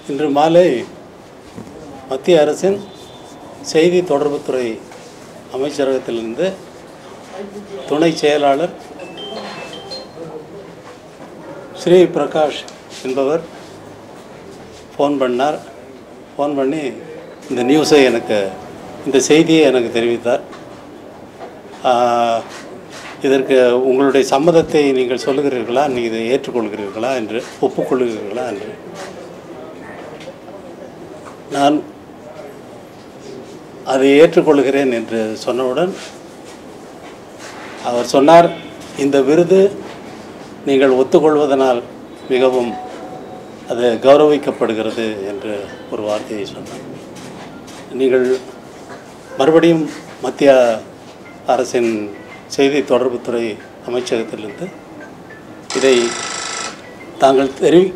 இன்று மாலை மத்திய அரசின் செய்தி தொடர்புத்துறை அமைச்சரகத்திலிருந்து துணை செயலாளர் ஸ்ரீ பிரகாஷ் என்பவர் ஃபோன் பண்ணார் ஃபோன் பண்ணி இந்த நியூஸை எனக்கு இந்த செய்தியை எனக்கு தெரிவித்தார் ஆஹ், இதற்கு உங்களுடைய சம்மதத்தை நீங்கள் சொல்லுகிறீர்களா நீங்கள் இதை ஏற்றுக்கொள்கிறீர்களா என்று ஒப்புக்கொள்கிறீர்களா என்று நான் அதை ஏற்றுக்கொள்கிறேன் என்று சொன்னவுடன் அவர் சொன்னார் இந்த விருது நீங்கள் ஒத்துக்கொள்வதனால் மிகவும் அது கௌரவிக்கப்படுகிறது என்று ஒரு வார்த்தையை சொன்னார் நீங்கள் மறுபடியும் மத்திய அரசின் செய்தி தொடர்புத்துறை அமைச்சகத்திலிருந்து இதை தாங்கள் தெரிவி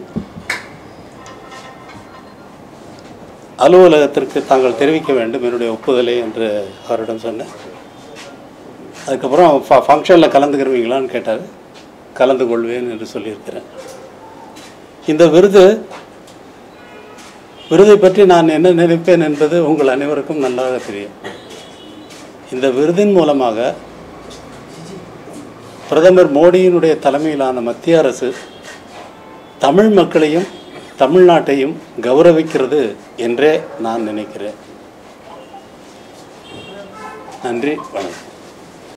அலுவலகத்திற்கு தாங்கள் தெரிவிக்க வேண்டும் என்னுடைய ஒப்புதலை என்று அவரிடம் சொன்னேன் அதுக்கப்புறம் ஃப ஃபங்க்ஷனில் கலந்துக்கிறவங்களான்னு கேட்டார் கலந்து கொள்வேன் என்று சொல்லியிருக்கிறேன் இந்த விருது விருதை பற்றி நான் என்ன நினைப்பேன் என்பது உங்கள் அனைவருக்கும் நன்றாக தெரியும் இந்த விருதின் மூலமாக பிரதமர் மோடியினுடைய தலைமையிலான மத்திய அரசு தமிழ் மக்களையும் தமிழ்நாட்டையும் கௌரவிக்கிறது என்றே நான் நினைக்கிறேன் நன்றி வணக்கம்